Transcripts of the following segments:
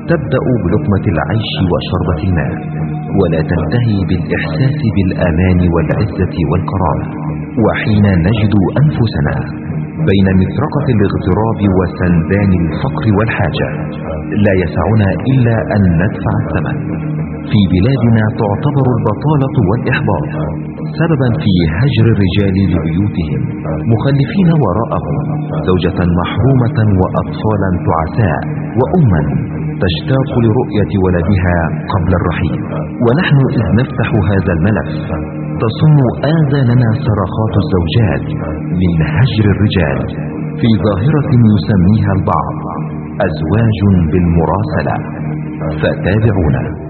تبدأ بلقمة العيش وشربة الماء ولا تنتهي بالإحساس بالآمان والعزة والكرامة وحين نجد أنفسنا بين مطرقة الاغتراب وسندان الفقر والحاجة لا يسعنا إلا أن ندفع الثمن في بلادنا تعتبر البطالة والإحباط سببا في هجر الرجال لبيوتهم مخلفين وراءهم زوجة محرومة وأطفالا تعساء وأما تشتاق لرؤية ولدها قبل الرحيل ونحن إذ نفتح هذا الملف تصم آذاننا صرخات الزوجات من هجر الرجال في ظاهرة يسميها البعض أزواج بالمراسلة فتابعونا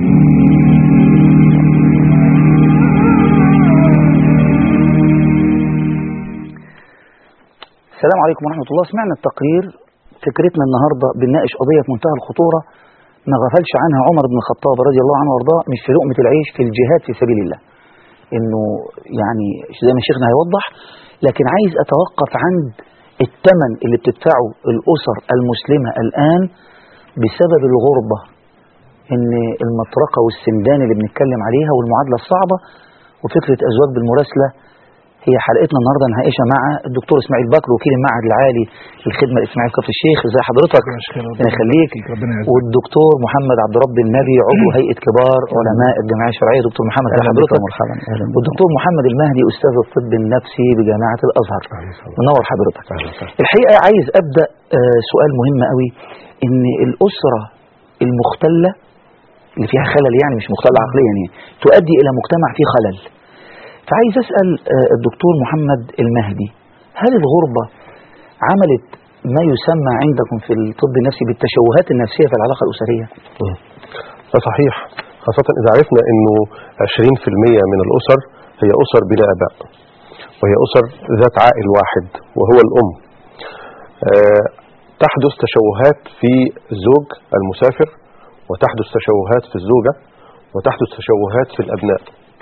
السلام عليكم ورحمة الله سمعنا التقرير فكرتنا النهاردة بنناقش قضية في منتهى الخطورة ما غفلش عنها عمر بن الخطاب رضي الله عنه وارضاه مش في لقمة العيش في الجهاد في سبيل الله انه يعني زي ما شيخنا هيوضح لكن عايز اتوقف عند الثمن اللي بتدفعه الاسر المسلمة الان بسبب الغربة ان المطرقة والسندان اللي بنتكلم عليها والمعادلة الصعبة وفكرة ازواج بالمراسلة هي حلقتنا النهارده نهائشها مع الدكتور اسماعيل بكر وكيل المعهد العالي للخدمه الاسماعيليه كفر الشيخ ازي حضرتك ربنا يخليك والدكتور محمد عبد رب النبي عضو هيئه كبار علماء الجمعيه الشرعيه دكتور محمد ازي حضرتك مرحبا والدكتور محمد المهدي استاذ الطب النفسي بجامعه الازهر منور حضرتك الحقيقه عايز ابدا آه سؤال مهم قوي ان الاسره المختله اللي فيها خلل يعني مش مختلة عقليا يعني تؤدي إلى مجتمع فيه خلل فعايز أسأل الدكتور محمد المهدي هل الغربة عملت ما يسمى عندكم في الطب النفسي بالتشوهات النفسية في العلاقة الأسرية ده صحيح خاصة إذا عرفنا أنه 20% من الأسر هي أسر بلا أباء وهي أسر ذات عائل واحد وهو الأم أه تحدث تشوهات في الزوج المسافر وتحدث تشوهات في الزوجة وتحدث تشوهات في الأبناء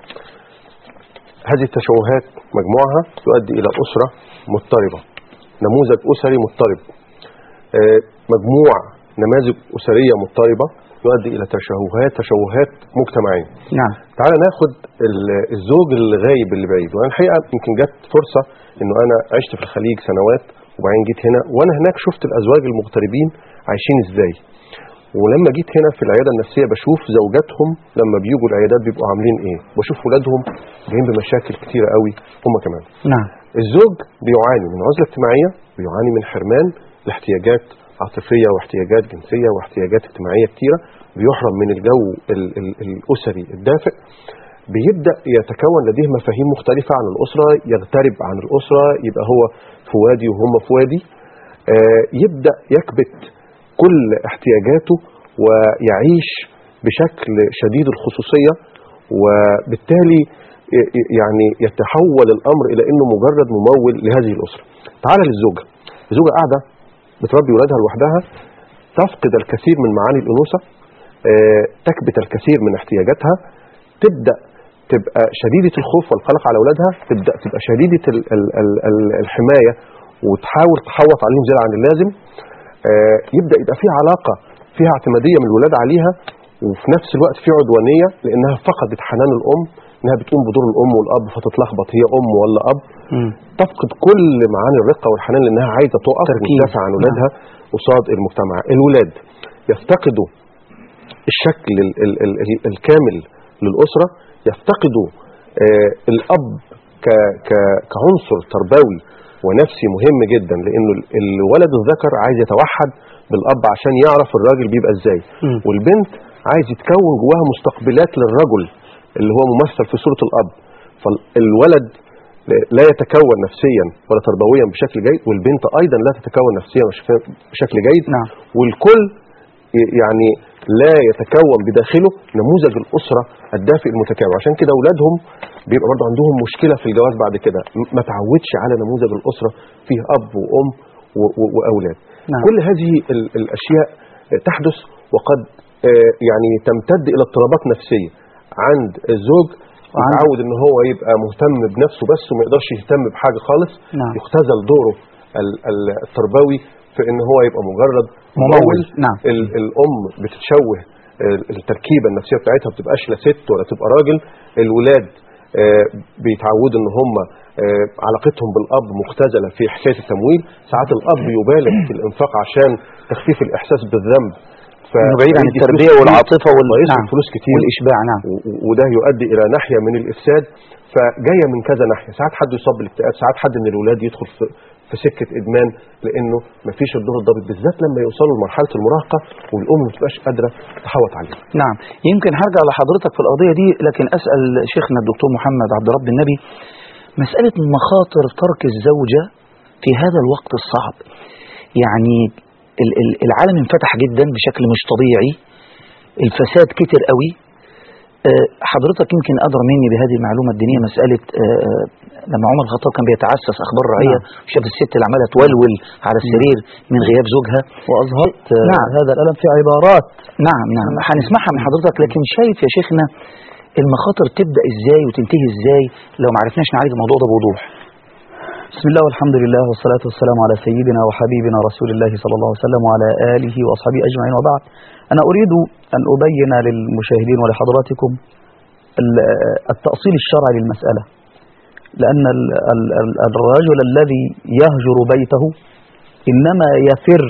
هذه التشوهات مجموعها تؤدي إلى أسرة مضطربة نموذج أسري مضطرب مجموع نماذج أسرية مضطربة يؤدي إلى تشوهات تشوهات مجتمعية نعم تعال ناخد الزوج الغايب اللي بعيد وأنا الحقيقة يمكن جت فرصة إنه أنا عشت في الخليج سنوات وبعدين جيت هنا وأنا هناك شفت الأزواج المغتربين عايشين إزاي ولما جيت هنا في العياده النفسيه بشوف زوجاتهم لما بيجوا العيادات بيبقوا عاملين ايه بشوف ولادهم جايين بمشاكل كتيره قوي هم كمان نعم الزوج بيعاني من عزله اجتماعيه بيعاني من حرمان لاحتياجات عاطفيه واحتياجات جنسيه واحتياجات اجتماعيه كتيره بيحرم من الجو ال ال الاسري الدافئ بيبدا يتكون لديه مفاهيم مختلفه عن الاسره يغترب عن الاسره يبقى هو في وادي وهم في وادي آه يبدا يكبت كل احتياجاته ويعيش بشكل شديد الخصوصية وبالتالي يعني يتحول الأمر إلى أنه مجرد ممول لهذه الأسرة تعال للزوجة الزوجة قاعدة بتربي ولادها لوحدها تفقد الكثير من معاني الأنوثة تكبت الكثير من احتياجاتها تبدأ تبقى شديدة الخوف والقلق على أولادها تبدأ تبقى شديدة الحماية وتحاول تحوط عليهم زيادة عن اللازم يبدا يبقى في علاقه فيها اعتماديه من الولاد عليها وفي نفس الوقت في عدوانيه لانها فقدت حنان الام انها بتقوم بدور الام والاب فتتلخبط هي ام ولا اب مم. تفقد كل معاني الرقه والحنان لانها عايزه تقف تركيز. وتدافع عن اولادها قصاد المجتمع الولاد يفتقدوا الشكل ال ال ال ال الكامل للاسره يفتقدوا آه الاب ك ك كعنصر تربوي ونفسي مهم جدا لانه ال- الولد الذكر عايز يتوحد بالاب عشان يعرف الراجل بيبقى ازاي مم. والبنت عايز يتكون جواها مستقبلات للرجل اللي هو ممثل في صوره الاب فالولد لا يتكون نفسيا ولا تربويا بشكل جيد والبنت ايضا لا تتكون نفسيا وش- بشكل جيد نعم. والكل ي- يعني لا يتكون بداخله نموذج الاسره الدافئ المتكامل عشان كده اولادهم بيبقى برضه عندهم مشكله في الجواز بعد كده م- ما تعودش على نموذج الاسره فيه اب وام و- و- واولاد نعم. كل هذه ال- الاشياء تحدث وقد آه، يعني تمتد الى اضطرابات نفسيه عند الزوج وعند- يتعود ان هو يبقى مهتم بنفسه بس وما يقدرش يهتم بحاجه خالص نعم. يختزل دوره ال- ال- التربوي في ان هو يبقى مجرد ممول. نعم. ال- الام بتتشوه ال- التركيبه النفسيه بتاعتها ما بتبقاش لا ست ولا تبقى راجل الولاد آه، بيتعودوا ان هم آه، علاقتهم بالاب مختزله في حكايه التمويل ساعات الاب يبالغ في الانفاق عشان تخفيف الاحساس بالذنب إنه بعيد عن فيدي التربية فلوس كتير والعاطفة وال- ويصرف نعم. فلوس كتير والإشباع نعم و- و- وده يؤدي الى ناحيه من الافساد فجايه من كذا ناحيه ساعات حد يصاب بالاكتئاب ساعات حد من الاولاد يدخل في في سكه ادمان لانه مفيش الدور الضابط بالذات لما يوصلوا لمرحله المراهقه والام ما بتبقاش قادره تحوط عليهم نعم يمكن هرجع لحضرتك في القضية دي لكن أسأل شيخنا الدكتور محمد عبد رب النبي مسألة مخاطر ترك الزوجة في هذا الوقت الصعب يعني ال- ال- العالم انفتح جدا بشكل مش طبيعي الفساد كتر قوي آه، حضرتك يمكن أدرى مني بهذه المعلومة الدينية مسألة آه، آه، لما عمر الخطاب كان بيتعسس أخبار رعية شاف الست اللي عمالة تولول على السرير من غياب زوجها وأظهرت آه، نعم. هذا الألم في عبارات نعم نعم هنسمعها من حضرتك لكن شايف يا شيخنا المخاطر تبدأ ازاي وتنتهي ازاي لو ما عرفناش نعالج الموضوع ده بوضوح بسم الله والحمد لله والصلاة والسلام على سيدنا وحبيبنا رسول الله صلى الله عليه وسلم وعلى آله وأصحابه أجمعين وبعد أنا أريد أن أبين للمشاهدين ولحضراتكم ال- التأصيل الشرعي للمسألة لأن ال- ال- ال- الرجل الذي يهجر بيته إنما يفر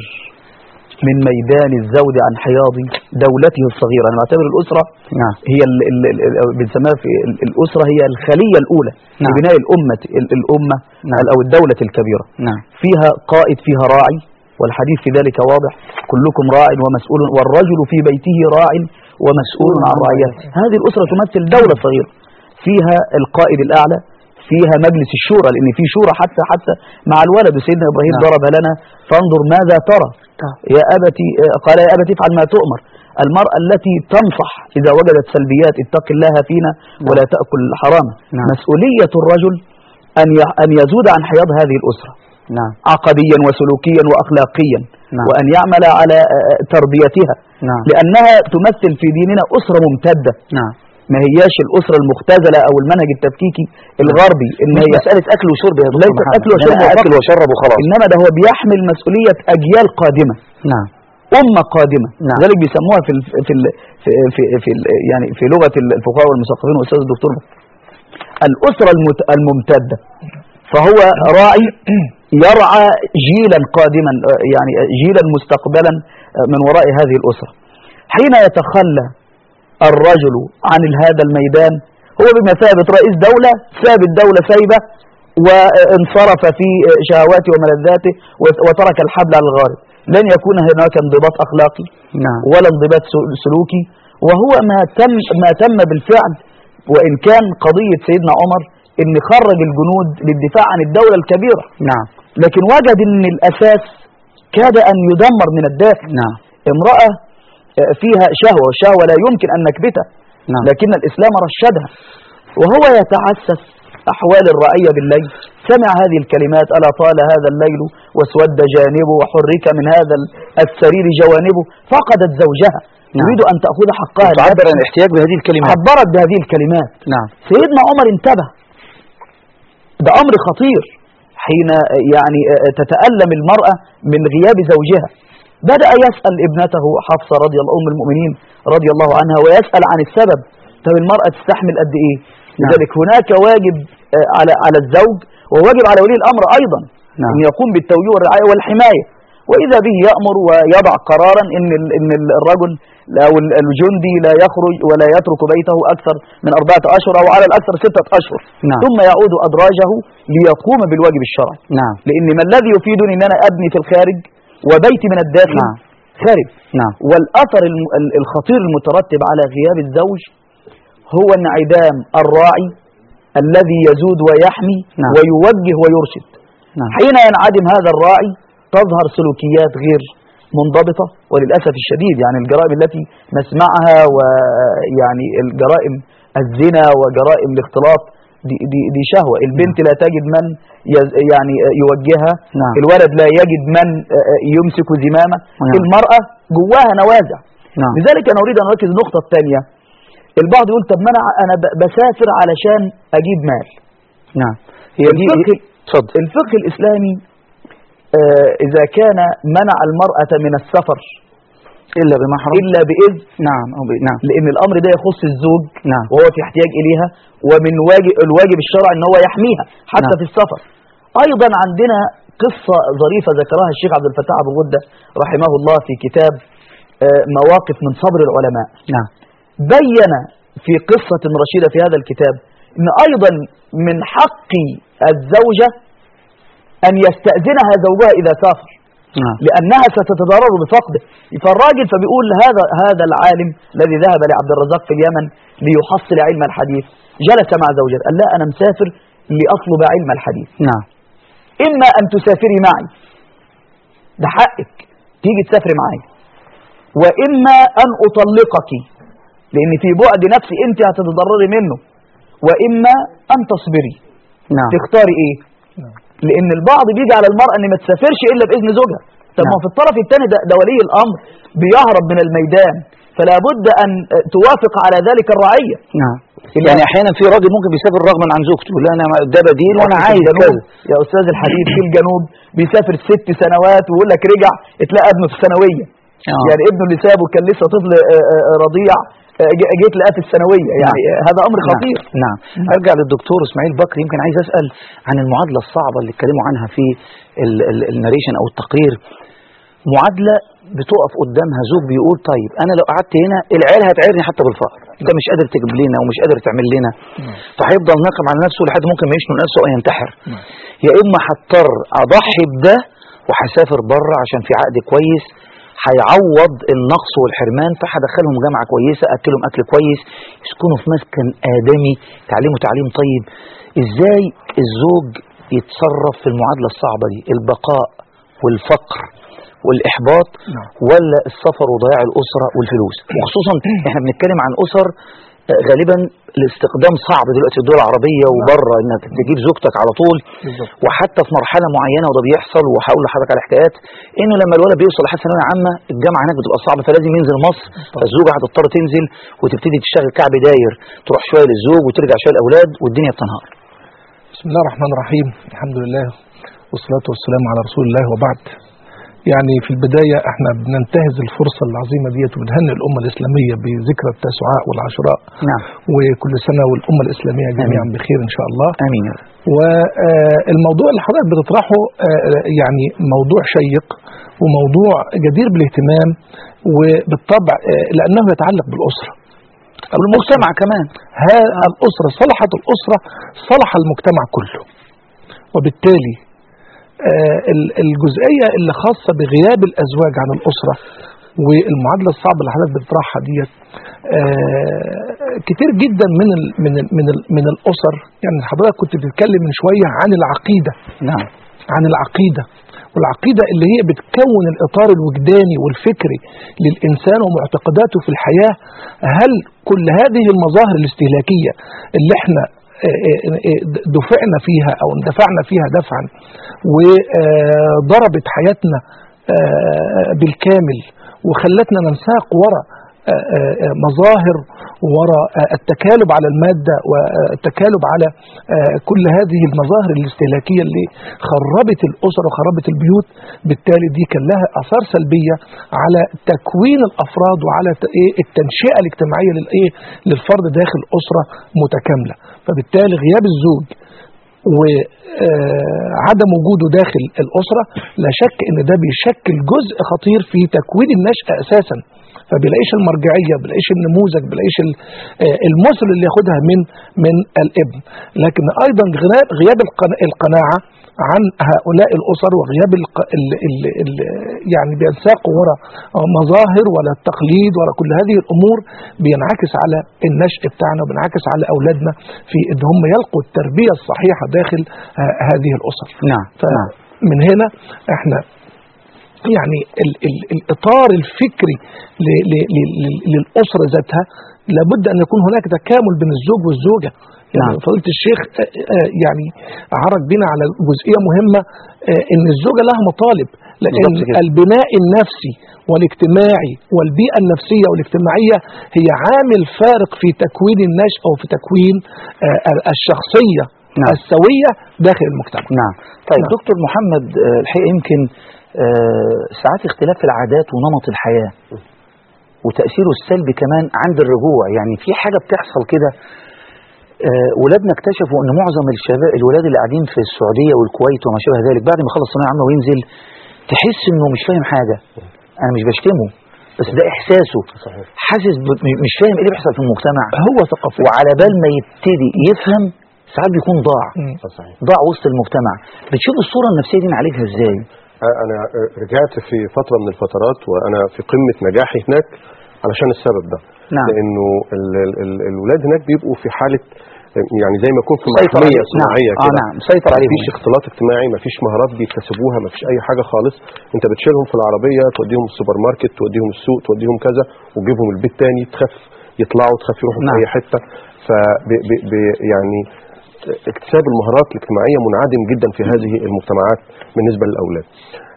من ميدان الزوج عن حياض دولته الصغيرة أنا بعتبر الأسرة نعم هي ال ال ال بنسميها في ال- الأسرة هي الخلية الأولى نعم. لبناء الأمة ال- الأمة نعم. أو الدولة الكبيرة نعم فيها قائد فيها راعي والحديث في ذلك واضح كلكم راع ومسؤول والرجل في بيته راع ومسؤول عن رعيته هذه الأسرة تمثل دولة صغيرة فيها القائد الأعلى فيها مجلس الشورى لأن في شورى حتى حتى مع الولد وسيدنا إبراهيم نعم. ضرب لنا فانظر ماذا ترى يا أبتي قال يا أبتي افعل ما تؤمر المرأة التي تنصح إذا وجدت سلبيات اتق الله فينا ولا تأكل حراما نعم. مسؤولية الرجل أن ي- أن يزود عن حياض هذه الأسرة نعم عقديا وسلوكيا وأخلاقيا نعم. وأن يعمل على آه، تربيتها نعم لأنها تمثل في ديننا أسرة ممتدة نعم ما هياش الأسرة المختزلة أو المنهج التفكيكي الغربي إن مش هي مسألة أكل وشرب يا دكتور ليست محمد. أكل وشرب إن أنا فقط. أكل وشرب وخلاص إنما ده هو بيحمل مسؤولية أجيال قادمة نعم أمة قادمة نعم. لذلك بيسموها في ال في ال في في, في ال يعني في لغة الفقهاء والمثقفين والأستاذ الدكتور الأسرة المت الممتدة فهو راعي يرعى جيلا قادما آه، يعني جيلا مستقبلا آه، من وراء هذه الأسرة حين يتخلى الرجل عن هذا الميدان هو بمثابة رئيس دولة ساب الدولة سايبة وانصرف في شهواته وملذاته وت- وترك الحبل على الغارب لن يكون هناك انضباط أخلاقي نعم ولا انضباط سل- سلوكي وهو ما تم ما تم بالفعل وإن كان قضية سيدنا عمر إن خرج الجنود للدفاع عن الدولة الكبيرة نعم لكن وجد إن الأساس كاد أن يدمر من الداخل نعم امرأة آه، فيها شهوة والشهوة لا يمكن أن نكبتها نعم لكن الإسلام رشدها وهو يتعسس أحوال الرعية بالليل سمع هذه الكلمات ألا طال هذا الليل واسود جانبه وحرك من هذا السرير جوانبه فقدت زوجها نعم. تريد أن تأخذ حقها تعبر عن الاحتياج بهذه الكلمات عبرت بهذه الكلمات نعم سيدنا عمر انتبه ده أمر خطير حين يعني تتألم المرأة من غياب زوجها بدأ يسأل ابنته حفصة رضي الله أم المؤمنين رضي الله عنها ويسأل عن السبب طب المرأة تستحمل قد إيه لذلك هناك واجب آه، على على الزوج وواجب على ولي الأمر أيضا نعم. أن يقوم بالتوجيه والرعاية والحماية وإذا به يأمر ويضع قرارا إن ال- إن الرجل أو ال- الجندي لا يخرج ولا يترك بيته أكثر من أربعة أشهر أو على الأكثر ستة أشهر نعم. ثم يعود أدراجه ليقوم بالواجب الشرعي نعم لأن ما الذي يفيدني أن أنا أبني في الخارج وبيتي من الداخل نعم. خارج نعم والأثر الم- ال- الخطير المترتب على غياب الزوج هو انعدام الراعي الذي يزود ويحمي نعم. ويوجه ويرشد نعم حين ينعدم هذا الراعي تظهر سلوكيات غير منضبطة وللأسف الشديد يعني الجرائم التي نسمعها ويعني الجرائم الزنا وجرائم الاختلاط دي, دي, دي شهوة البنت لا تجد من يز- يعني يوجهها نعم. الولد لا يجد من يمسك زمامه نعم. المرأة جواها نوازع نعم لذلك أنا أريد أن أركز النقطة الثانية البعض يقول طب ما أنا أنا ب- بسافر علشان أجيب مال نعم هي دي الفقه اتفضل الفقه الإسلامي آه، إذا كان منع المرأة من السفر إلا بمحرم إلا بإذن نعم أو ب... نعم لأن الأمر ده يخص الزوج نعم وهو في احتياج إليها ومن واجب الواجب الشرعي أن هو يحميها حتى نعم. في السفر أيضا عندنا قصة ظريفة ذكرها الشيخ عبد الفتاح أبو غدة رحمه الله في كتاب آه، مواقف من صبر العلماء نعم بين في قصة رشيدة في هذا الكتاب أن أيضا من حق الزوجة أن يستأذنها زوجها إذا سافر نعم لأنها ستتضرر بفقده فالراجل فبيقول هذا هذا العالم الذي ذهب لعبد الرزاق في اليمن ليحصل علم الحديث جلس مع زوجته قال لا أنا مسافر لأطلب علم الحديث نعم إما أن تسافري معي ده حقك تيجي تسافري معي وإما أن أطلقك لأن في بعد نفسي أنت هتتضرري منه وإما أن تصبري نعم تختاري إيه لأن البعض بيجي على المرأة أن ما تسافرش إلا بإذن زوجها طب ما نعم. في الطرف الثاني ده, ده ولي الأمر بيهرب من الميدان فلا بد أن توافق على ذلك الرعية نعم يعني احيانا في راجل ممكن بيسافر رغما عن زوجته يقول لها انا ده بديل وانا في عايز الجنوب كذا يا أستاذ الحبيب في الجنوب بيسافر ست سنوات ويقول لك رجع تلاقي ابنه في الثانوية آه. يعني ابنه اللي سابه كان لسه طفل آه، آه، رضيع آه، ج- جيت لقاه في الثانوية يعني آه، هذا أمر خطير نعم. نعم ارجع للدكتور اسماعيل بكر يمكن عايز اسال عن المعادله الصعبه اللي اتكلموا عنها في ال- ال- الناريشن او التقرير معادله بتقف قدامها زوج بيقول طيب انا لو قعدت هنا العيال هتعيرني حتى بالفقر انت مش قادر تجيب لنا ومش قادر تعمل لنا فهيفضل ناقم على نفسه لحد ممكن ما يشنق نفسه او ينتحر يا اما هضطر اضحي بده وهسافر بره عشان في عقد كويس هيعوض النقص والحرمان فهدخلهم جامعه كويسه اكلهم اكل كويس يسكنوا في مسكن ادمي تعليمه تعليم طيب ازاي الزوج يتصرف في المعادله الصعبه دي البقاء والفقر والاحباط نعم. ولا السفر وضياع الاسره والفلوس وخصوصا احنا بنتكلم عن اسر آه، غالبا الاستخدام صعب دلوقتي في الدول العربيه وبره انك تجيب زوجتك على طول بالظبط. وحتى في مرحله معينه وده بيحصل وهقول لحضرتك على حكايات انه لما الولد بيوصل لحد ثانويه عامه الجامعه هناك بتبقى صعبه فلازم ينزل مصر فالزوجه هتضطر تنزل وتبتدي تشتغل كعب داير تروح شويه للزوج وترجع شويه للاولاد والدنيا بتنهار بسم الله الرحمن الرحيم الحمد لله والصلاة والسلام على رسول الله وبعد يعني في البداية احنا بننتهز الفرصة العظيمة ديت وبنهنئ الأمة الإسلامية بذكرى التاسعاء والعشراء نعم وكل سنة والأمة الإسلامية جميعا بخير إن شاء الله امين يا رب والموضوع اللي حضرتك بتطرحه آه، يعني موضوع شيق وموضوع جدير بالاهتمام وبالطبع آه، لأنه يتعلق بالأسرة والمجتمع كمان ها الأسرة صلحت الأسرة صلح المجتمع كله وبالتالي آه، ال- الجزئية اللي خاصة بغياب الأزواج عن الأسرة والمعادلة الصعبة اللي حضرتك بتطرحها ديت آه، كتير جدا من ال من ال من ال من الأسر يعني حضرتك كنت بتتكلم من شوية عن العقيدة نعم عن العقيدة والعقيدة اللي هي بتكون الإطار الوجداني والفكري للإنسان ومعتقداته في الحياة هل كل هذه المظاهر الاستهلاكية اللي احنا آه، آه، آه، دفعنا فيها أو اندفعنا فيها دفعا وضربت حياتنا آه، بالكامل وخلتنا ننساق وراء آه، آه، آه، مظاهر وراء آه، التكالب على المادة والتكالب على آه، كل هذه المظاهر الاستهلاكية اللي خربت الأسر وخربت البيوت بالتالي دي كان لها آثار سلبية على تكوين الأفراد وعلى ت- إيه التنشئة الاجتماعية للإيه للفرد داخل أسرة متكاملة فبالتالي غياب الزوج وعدم وجوده داخل الأسرة لا شك ان ده بيشكل جزء خطير في تكوين النشأة أساسا فبيلاقيش المرجعية بيلاقيش النموذج بيلاقيش ال- آه، المثل اللي ياخدها من من الابن لكن أيضا غياب غياب القنا- القناعة عن هؤلاء الأسر وغياب الق... ال... ال... ال... يعني بينساقوا وراء مظاهر ولا التقليد ولا كل هذه الأمور بينعكس على النشء بتاعنا وبينعكس على أولادنا في إن هم يلقوا التربية الصحيحة داخل ه- هذه الأسر نعم نعم فمن هنا احنا يعني ال ال الإطار الفكري ل ل ل ل- للأسرة ذاتها لابد أن يكون هناك تكامل بين الزوج والزوجة يعني نعم. فضيلة الشيخ آه، آه، يعني عرض بنا على جزئية مهمة آه، إن الزوجة لها مطالب لأن بالضبط كده. البناء النفسي والاجتماعي والبيئة النفسية والاجتماعية هي عامل فارق في تكوين النشأة وفي تكوين آه، الشخصية نعم. السويه داخل المجتمع نعم طيب نعم. دكتور محمد آه، الحقيقة يمكن آه، ساعات اختلاف العادات ونمط الحياة وتأثيره السلبي كمان عند الرجوع يعني في حاجة بتحصل كده آه، ولادنا اكتشفوا ان معظم الشباب الولاد اللي قاعدين في السعودية والكويت وما شابه ذلك بعد ما يخلص ثانوية عامة وينزل تحس انه مش فاهم حاجة انا مش بشتمه بس ده احساسه صحيح حاسس ب- م- مش فاهم ايه اللي بيحصل في المجتمع هو ثقافي وعلى بال ما يبتدي يفهم ساعات بيكون ضاع مم. آه، صحيح ضاع وسط المجتمع بتشوف الصورة النفسية دي نعالجها ازاي آه، انا آه، رجعت في فتره من الفترات وانا في قمه نجاحي هناك علشان السبب ده نعم. لانه ال ال ال الولاد هناك بيبقوا في حاله آه، يعني زي ما يكون في مسيطر محميه عليهم. صناعيه نعم. آه، كده نعم. مسيطر عليهم. مفيش اختلاط اجتماعي مفيش مهارات بيكتسبوها مفيش اي حاجه خالص انت بتشيلهم في العربيه توديهم السوبر ماركت توديهم السوق توديهم كذا وتجيبهم البيت تاني تخاف يطلعوا تخاف يروحوا نعم. في اي حته ف يعني اكتساب المهارات الاجتماعيه منعدم جدا في هذه المجتمعات بالنسبه للاولاد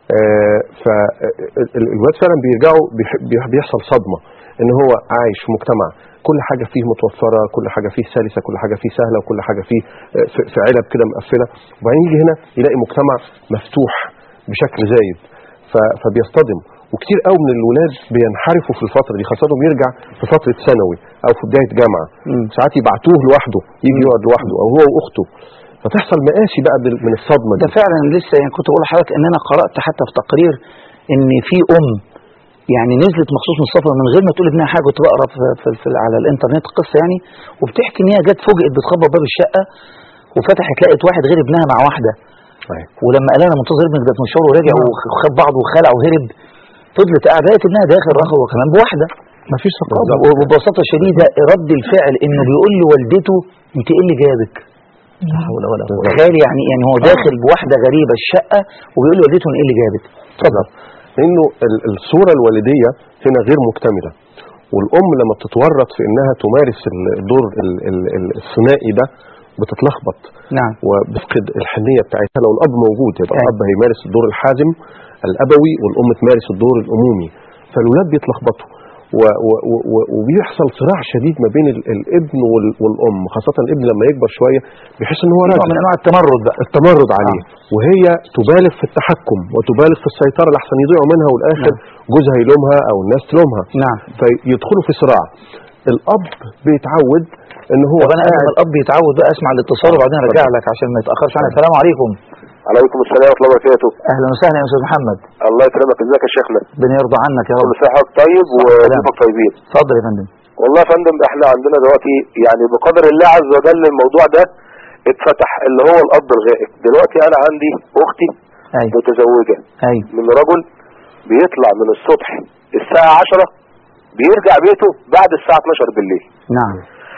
فالولاد فعلا بيرجعوا بيح- بيح- بيحصل صدمه ان هو عايش في مجتمع كل حاجه فيه متوفره كل حاجه فيه سلسه كل حاجه فيه سهله وكل حاجه فيه آه، في في علب كده مقفله وبعدين يجي هنا يلاقي مجتمع مفتوح بشكل زايد ف- فبيصطدم وكتير قوي من الولاد بينحرفوا في الفتره دي خاصه بيرجع في فتره ثانوي او في بدايه جامعه مم. ساعات يبعتوه لوحده يجي يقعد لوحده او هو واخته فتحصل مآسي بقى بال- من الصدمه ده دي فعلا لسه يعني كنت بقول لحضرتك ان انا قرات حتى في تقرير ان في ام يعني نزلت مخصوص من السفر من غير ما تقول ابنها حاجه كنت بقرا في, في, في على الانترنت قصه يعني وبتحكي ان هي جت فوجئت بتخبط باب الشقه وفتحت لقت واحد غير ابنها مع واحده صحيح. ولما قال انا منتظر ابنك ده في مشوار ورجع وخد بعضه وخلع وهرب فضلت قاعده لقيت ابنها داخل راح هو كمان بواحده مفيش ثقافه وببساطه شديده رد الفعل انه بيقول لوالدته انت ايه اللي جابك؟ لا حول ولا قوه تخيل يعني يعني هو داخل بواحده غريبه الشقه وبيقول لوالدته ايه اللي جابك؟ اتفضل لانه ال- الصوره الوالديه هنا غير مكتمله والام لما بتتورط في انها تمارس ال- الدور ال- ال- ال- الثنائي ده بتتلخبط نعم وبتفقد الحنيه بتاعتها لو الاب موجود يبقى أيوة. الاب هيمارس الدور الحازم الابوي والام تمارس الدور الامومي فالولاد بيتلخبطوا و- و- و- و- وبيحصل صراع شديد ما بين ال- الابن وال- والام خاصه الابن لما يكبر شويه بيحس ان هو نوع راجل من انواع التمرد بقى التمرد عليه وهي تبالغ في التحكم وتبالغ في السيطره لحسن يضيعوا منها والاخر جوزها يلومها او الناس تلومها نعم فيدخلوا في صراع الاب بيتعود ان هو طب انا قبل ما قاعد الاب يتعود بقى اسمع الاتصال وبعدين ارجع لك عشان ما يتاخرش عنك السلام عليكم عليكم السلام ورحمه الله وبركاته اهلا وسهلا يا استاذ محمد الله يكرمك ازيك يا شيخنا ربنا يرضى عنك يا كل رب سنه وحضرتك طيب وضيوفك طيبين اتفضل يا فندم والله يا فندم احنا عندنا دلوقتي يعني بقدر الله عز وجل الموضوع ده اتفتح اللي هو الاب الغائب دلوقتي انا عندي اختي ايوه متزوجه ايوه من رجل بيطلع من الصبح الساعه 10 بيرجع بيته بعد الساعه 12 بالليل نعم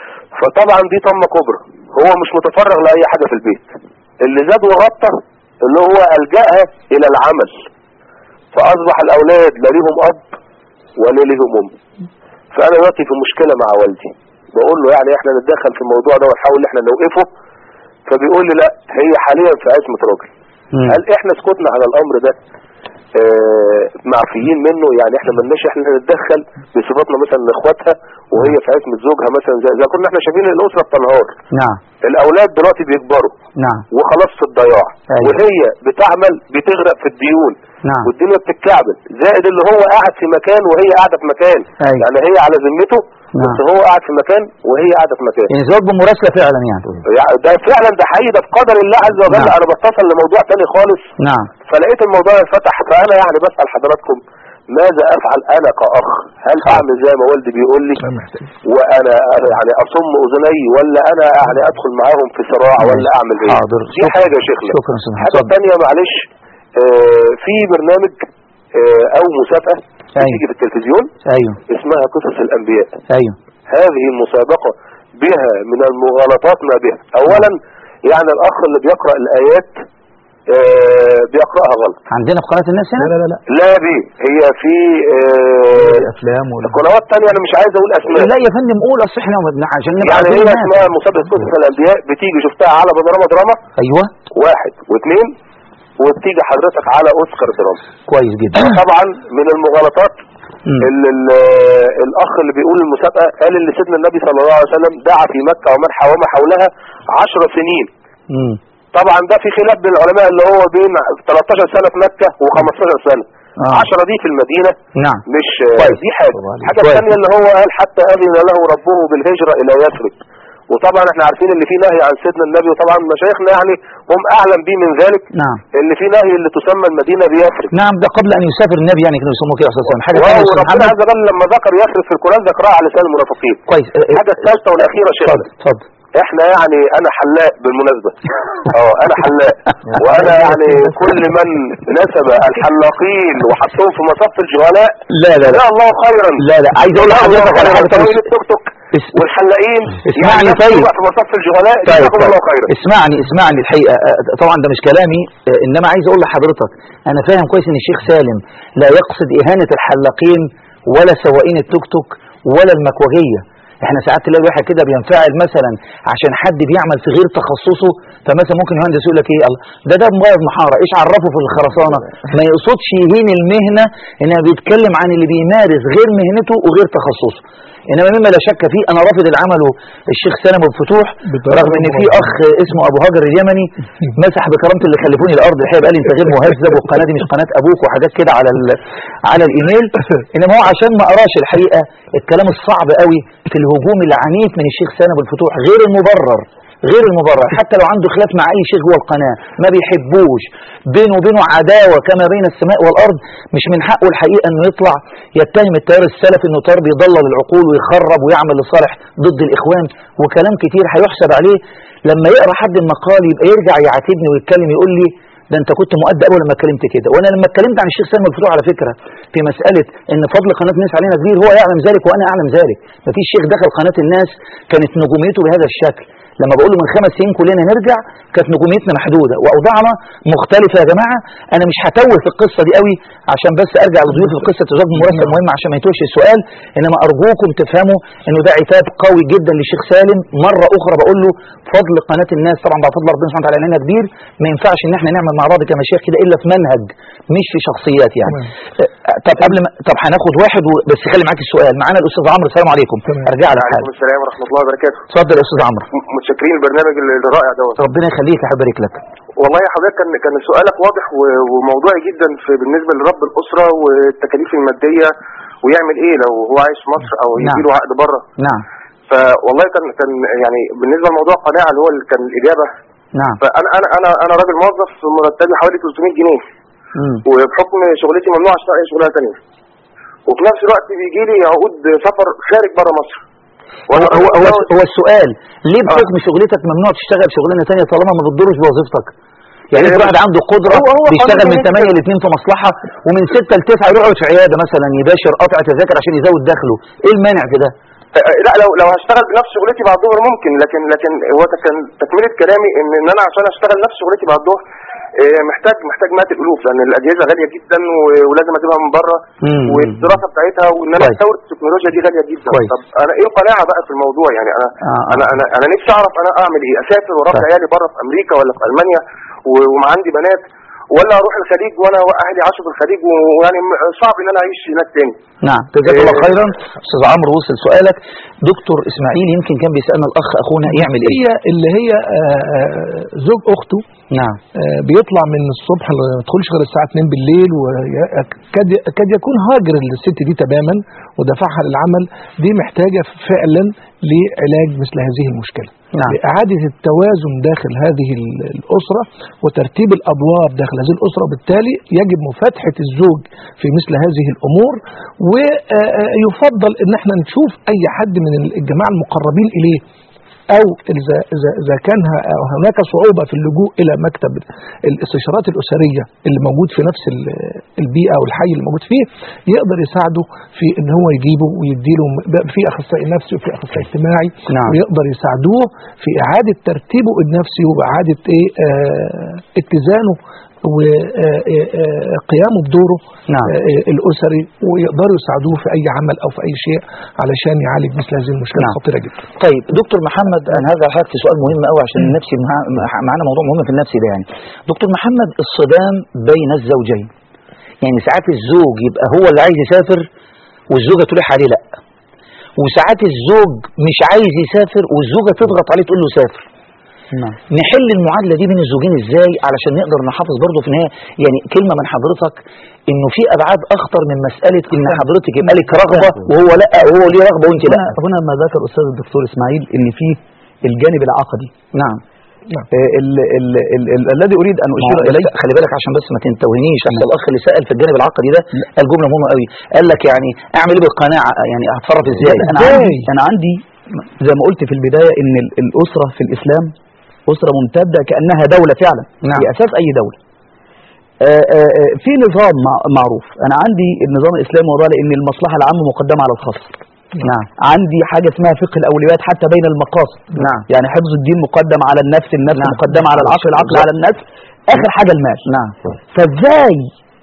فطبعا دي طمه كبرى هو مش متفرغ لاي حاجه في البيت اللي زاد وغطى اللي هو الجاها الى العمل فاصبح الاولاد لا ليهم اب ولا ليهم ام فانا دلوقتي في مشكله مع والدي بقول له يعني احنا نتدخل في الموضوع ده ونحاول ان احنا نوقفه فبيقول لي لا هي حاليا في ازمه راجل مم. هل احنا سكتنا على الامر ده آه، معفيين منه يعني احنا ملناش احنا نتدخل بصفتنا مثلا لاخواتها وهي في عزمه زوجها مثلا زي, زي كنا احنا شايفين الاسره بتنهار نعم الاولاد دلوقتي بيكبروا نعم وخلاص في الضياع أيوة. وهي بتعمل بتغرق في الديون نعم والدنيا بتتكعبل زائد اللي هو قاعد في مكان وهي قاعده في مكان أيوة. يعني هي على ذمته نعم. بس هو قاعد في مكان وهي قاعده في مكان يعني زواج بمراسله فعلا يعني يعني ده فعلا ده حقيقي ده في قدر الله عز وجل نعم. انا بتصل لموضوع تاني خالص نعم فلقيت الموضوع انفتح فانا يعني بسال حضراتكم ماذا افعل انا كاخ هل اعمل زي ما والدي بيقول لي لا محتاج وانا يعني اصم اذني ولا انا يعني ادخل معاهم في صراع ولا اعمل ايه حاضر. دي حاجه يا شيخنا شكرا يا استاذ محمد الحاجه اتفضل الثانيه معلش آه، في برنامج آه، او مسابقه أيوة. بتيجي في التلفزيون ايوه اسمها قصص الانبياء ايوه هذه المسابقة بها من المغالطات ما بها اولا يعني الاخ اللي بيقرأ الايات آه، بيقرأها غلط عندنا في قناه الناس هنا لا لا لا لا بي هي في آه، افلام ولا قنوات تانية انا مش عايز اقول اسماء لا يا فندم قول اصل احنا ما- عشان نبقى يعني عارفين هي الناس. اسمها مسابقة قصص الانبياء بتيجي شفتها على بانوراما دراما ايوه واحد واثنين وبتيجي حضرتك على اوسكار دراما كويس جدا طبعا من المغالطات مم. ال ال الاخ اللي بيقول المسابقه قال ان سيدنا النبي صلى الله عليه وسلم دعا في مكه ومن حوم حولها عشر سنين مم. طبعا ده في خلاف بين العلماء اللي هو بين 13 سنة في مكة و15 سنة آه. 10 دي في المدينة نعم مش كويس. دي حاجة الحاجة كويس. الثانية اللي هو قال حتى أذن له ربه بالهجرة إلى يثرب وطبعا احنا عارفين اللي فيه نهي عن سيدنا النبي وطبعا مشايخنا يعني هم أعلم به من ذلك نعم اللي فيه نهي اللي تسمى المدينة بيثرب نعم ده قبل ان يسافر النبي يعني كانوا يسموه كده يا استاذ سامي حاجه ثانيه يا استاذ وربنا محمد عز وجل لما ذكر يثرب في القرآن ذكرها على لسان المنافقين كويس اه، اه، الحاجة الثالثة والأخيرة شيخ اتفضل اتفضل احنا يعني انا حلاق بالمناسبة اه انا حلاق وانا يعني كل من نسب الحلاقين وحطهم في مصف الجهلاء لا لا لا لا الله خيرا لا لا عايز اقول لحضرتك على حاجه طويل ثانيه التوك توك اس- والحلاقين اسمعني يعني طيب. يبقى في مصف الجهلاء طيب جزاكم طيب الله خيرا اسمعني اسمعني الحقيقه اه، طبعا ده مش كلامي اه، انما عايز اقول لحضرتك انا فاهم كويس ان الشيخ سالم لا يقصد اهانه الحلاقين ولا سواقين التوك توك ولا المكوجيه احنا ساعات تلاقي واحد كده بينفعل مثلا عشان حد بيعمل في غير تخصصه فمثلا ممكن يهندس يقول لك ايه الله ده ده مبيض محاره ايش عرفه في الخرسانه ما يقصدش يهين المهنه انها بيتكلم عن اللي بيمارس غير مهنته وغير تخصصه انما مما لا شك فيه انا رافض اللي عمله الشيخ سالم ابو الفتوح رغم ان في اخ اسمه ابو هاجر اليمني مسح بكرامه اللي خلفوني الارض الحقيقه قال لي انت غير مهذب والقناه دي مش قناه ابوك وحاجات كده على ال- على الايميل انما هو عشان ما قراش الحقيقه الكلام الصعب قوي في الهجوم العنيف من الشيخ سالم ابو الفتوح غير المبرر غير المبرر حتى لو عنده خلاف مع اي شيخ جوه القناه ما بيحبوش بينه وبينه عداوه كما بين السماء والارض مش من حقه الحقيقه انه يطلع يتهم التيار السلفي انه تيار بيضلل العقول ويخرب ويعمل لصالح ضد الاخوان وكلام كتير هيحسب عليه لما يقرا حد المقال يبقى يرجع يعاتبني ويتكلم يقول لي ده انت كنت مؤدب اول لما اتكلمت كده وانا لما اتكلمت عن الشيخ سالم الفتوح على فكره في مساله ان فضل قناه الناس علينا كبير هو يعلم ذلك وانا اعلم ذلك مفيش شيخ دخل قناه الناس كانت نجوميته بهذا الشكل لما بقول له من خمس سنين كلنا نرجع كانت نجوميتنا محدوده واوضاعنا مختلفه يا جماعه انا مش هتوه في القصه دي قوي عشان بس ارجع لضيوف القصه تزاد مرتب مهم عشان ما يتوهش السؤال انما ارجوكم تفهموا انه ده عتاب قوي جدا للشيخ سالم مره اخرى بقول له فضل قناه الناس طبعا بعد فضل ربنا سبحانه وتعالى علينا كبير ما ينفعش ان احنا نعمل مع بعض كمشايخ كده الا في منهج مش في شخصيات يعني أه، طب قبل ما طب هناخد واحد و... بس خلي معاك السؤال معانا الاستاذ عمرو السلام عليكم تمام. ارجع لك وعليكم حاجه السلام ورحمة الله وبركاته اتفضل يا استاذ عمرو م- متشكرين البرنامج الرائع دوت ربنا يخليك يا حبيبي يبارك لك والله يا حضرتك كان كان سؤالك واضح و- وموضوعي جدا في بالنسبه لرب الاسره والتكاليف الماديه ويعمل ايه لو هو عايش في مصر او نعم. يجيله عقد بره نعم فوالله كان كان يعني بالنسبه لموضوع القناعه اللي هو اللي كان الاجابه نعم فانا انا انا انا راجل موظف مرتبي حوالي 300 جنيه مم. وبحكم شغلتي ممنوع اشتغل اي شغلانه ثانيه وفي نفس الوقت بيجي لي عقود سفر خارج بره مصر هو وانا هو راجل هو, متجوز. هو السؤال ليه آه. بحكم شغلتك ممنوع تشتغل شغلانه ثانيه طالما ما بتضرش بوظيفتك يعني إيه في واحد عنده قدره هو- هو بيشتغل قانون من جدا. 8 ل 2 في مصلحه ومن 6 ل 9 يقعد في عياده مثلا يباشر قطع تذاكر عشان يزود دخله ايه المانع في ده آه، لا لو لو هشتغل بنفس شغلتي بعد الظهر ممكن لكن لكن هو ده كان تكمله كلامي ان ان انا عشان اشتغل نفس شغلتي بعد الظهر آه، محتاج محتاج مئات الالوف لان الاجهزه غاليه جدا و- ولازم اجيبها من بره مم. والدراسه بتاعتها وان انا كويس. استورد التكنولوجيا دي غاليه جدا كويس. طب انا ايه القناعه بقى في الموضوع يعني انا آه، آه. انا انا انا نفسي اعرف انا اعمل ايه اسافر واربي طيب. عيالي بره في امريكا ولا في المانيا و- وما عندي بنات ولا اروح الخليج وانا اهلي عاشوا في الخليج و- ويعني م- صعب ان انا اعيش هناك تاني نعم جزاك الله إيه. خيرا استاذ عمرو وصل سؤالك دكتور اسماعيل يمكن كان بيسالنا الاخ اخونا يعمل ايه هي اللي هي آه، آه، زوج اخته نعم آه، بيطلع من الصبح ما يدخلش غير الساعه 2 بالليل وقد قد يكون هاجر الست دي تماما ودفعها للعمل دي محتاجه فعلا لعلاج مثل هذه المشكله نعم. لإعادة التوازن داخل هذه ال- الأسرة وترتيب الأدوار داخل هذه الأسرة وبالتالي يجب مفاتحة الزوج في مثل هذه الأمور ويفضل أن احنا نشوف أي حد من الجماعة المقربين إليه أو إذا إذا إذا كان ه- أو هناك صعوبة في اللجوء إلى مكتب الاستشارات الأسرية اللي موجود في نفس ال- البيئة أو الحي اللي موجود فيه يقدر يساعده في إن هو يجيبه ويديله م- في أخصائي نفسي وفي أخصائي اجتماعي نعم. ويقدر يساعدوه في إعادة ترتيبه النفسي وإعادة إيه آه اتزانه وقيامه بدوره نعم. آه، الأسري ويقدروا يساعدوه في أي عمل أو في أي شيء علشان يعالج مثل هذه المشكلة نعم. الخطيرة جدا طيب دكتور محمد انا هرجع لحضرتك في سؤال مهم قوي عشان النفسي مع- مع- معانا موضوع مهم في النفسي ده يعني دكتور محمد الصدام بين الزوجين يعني ساعات الزوج يبقى هو اللي عايز يسافر والزوجه تلح عليه لا وساعات الزوج مش عايز يسافر والزوجه تضغط عليه تقول له سافر نعم نحل المعادله دي بين الزوجين ازاي علشان نقدر نحافظ برضه في النهايه يعني كلمه من حضرتك انه في ابعاد اخطر من مساله ان حضرتك يبقى لك رغبه وهو لا وهو ليه رغبه وانت لا هنا هنا ما ذكر أستاذ الدكتور إسماعيل إن فيه الجانب العقدي نعم آه، ال ال ال ال الذي أريد أن أشير ما- إليه خلي بالك عشان بس ما تنتوهنيش اصل الاخ اللي سال في الجانب العقدي ده قال جمله مهمه قوي قال لك يعني اعمل ايه بالقناعه يعني هتصرف ازاي أنا عندي أنا عندي زي ما قلت في البداية إن ال- الأسرة في الإسلام أسرة ممتدة كأنها دولة فعلا نعم. هي أساس أي دولة آه، آه، آه، في نظام مع- معروف أنا عندي النظام الإسلامي وضع إن المصلحة العامة مقدمة على الخاص نعم عندي حاجة اسمها فقه الأولويات حتى بين المقاصد نعم. يعني حفظ الدين مقدم على النفس النفس نعم. مقدم على العقل العقل على النفس آخر حاجة المال نعم فازاي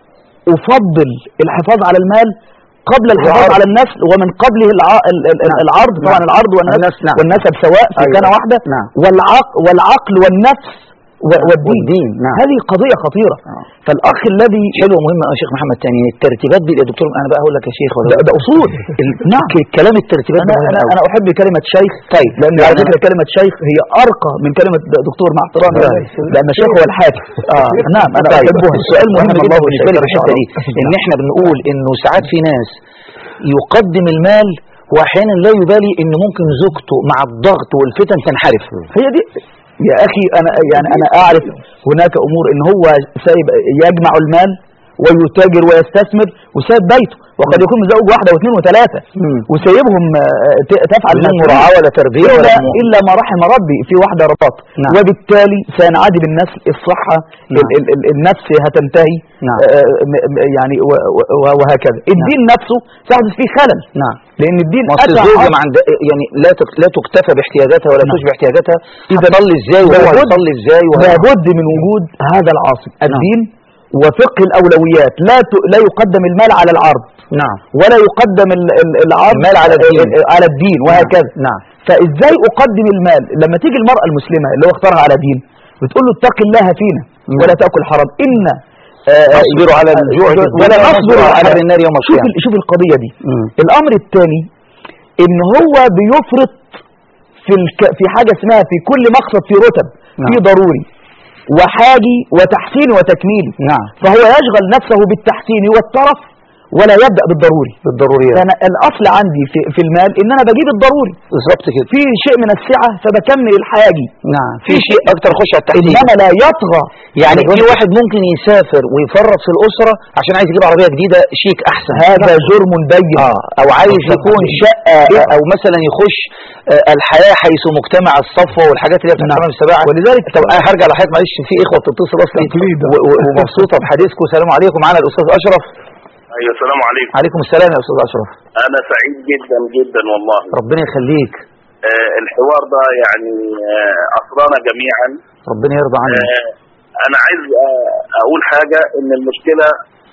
افضل الحفاظ على المال قبل الحفاظ العرض. على النسل ومن قبله الع... ال- ال- ال- نعم. العرض طبعا نعم. العرض والنسل النسل، نعم. والنسب سواء في أيوة. كان واحدة نعم. والعق... والعقل والنفس و- والدين, والدين، نعم. هذه قضية خطيرة آه. فالأخ الذي حلوه مهمه يا شيخ محمد تاني الترتيبات دي يا دكتور انا بقى هقول لك يا شيخ ولا ده, ده أصول ال- ك- كلام الترتيبات أنا, ده مهم أنا, أوي. أنا أحب كلمة شيخ طيب لأن على يعني فكرة كلمة شيخ هي أرقى من كلمة د- دكتور مع احترامي لا. يعني. لأن الشيخ هو الحاكم آه نعم أنا طيب أحبها السؤال مهم رحم جدا الله بالنسبه لي في الشيخ. الحته دي ان احنا بنقول انه ساعات في ناس يقدم المال واحيانا لا يبالي ان ممكن زوجته مع الضغط والفتن تنحرف هي دي يا اخي انا يعني انا اعرف هناك امور ان هو سايب يجمع المال ويتاجر ويستثمر وسايب بيته وقد يكون متزوج واحده واثنين وثلاثه مم. وسايبهم آه، ت- تفعل بدون ما مراعاه ولا تربيه ولا إلا, مو- إلا ما رحم ربي في واحدة رباط نعم. وبالتالي سينعدم النسل الصحة نعم. ال ال ال النفس هتنتهي نعم. آه، م- م- يعني و- و- وهكذا الدين نفسه سيحدث فيه خلل نعم لأن الدين ما أصل أتى الزوجة عصر- ما عند يعني لا تك... لا تكتفى باحتياجاتها ولا نعم. تشبع احتياجاتها تصلي ازاي وهو لابد- هيصلي ازاي وهو لابد من وجود هذا العاصم الدين وفقه الأولويات لا ت... لا يقدم المال على العرض نعم ولا يقدم ال- ال- العرض المال على الدين. على الدين وهكذا نعم فازاي اقدم المال لما تيجي المرأة المسلمة اللي هو اختارها على دين بتقول له اتق الله فينا نعم. ولا تاكل حرام ان آه، نصبر على الجوع في الدنيا ولا نصبر على حر النار يوم شوف القيامة ال- شوف القضية دي مم. الامر الثاني ان هو بيفرط في الك... في حاجة اسمها في كل مقصد في رتب نعم. في ضروري وحاجي وتحسين وتكميل نعم فهو يشغل نفسه بالتحسين والترف ولا يبدأ بالضروري بالضروريات فأنا الأصل عندي في, في المال إن أنا بجيب الضروري بالظبط كده في شيء من السعة فبكمل الحاجي نعم في شيء اكتر خش على التحديد إنما لا يطغى يعني على في واحد ممكن يسافر ويفرط في الأسرة عشان عايز يجيب عربية جديدة شيك أحسن هذا جرم بين آه أو عايز يكون شقة أو مثلا يخش آه، الحياة حيث مجتمع الصفوة والحاجات اللي هي بتاعت نعم. حمام السباعة ولذلك طب أنا هرجع لحضرتك معلش في إخوة بتتصل أصلا تقليد. و- و- ومبسوطة بحديثكم السلام عليكم معانا الأستاذ أشرف ايوه السلام عليكم عليكم السلام يا أستاذ أشرف انا سعيد جدا جدا والله ربنا يخليك آه الحوار ده يعني آه اثرنا جميعا ربنا يرضى عنك آه انا عايز آه اقول حاجه ان المشكله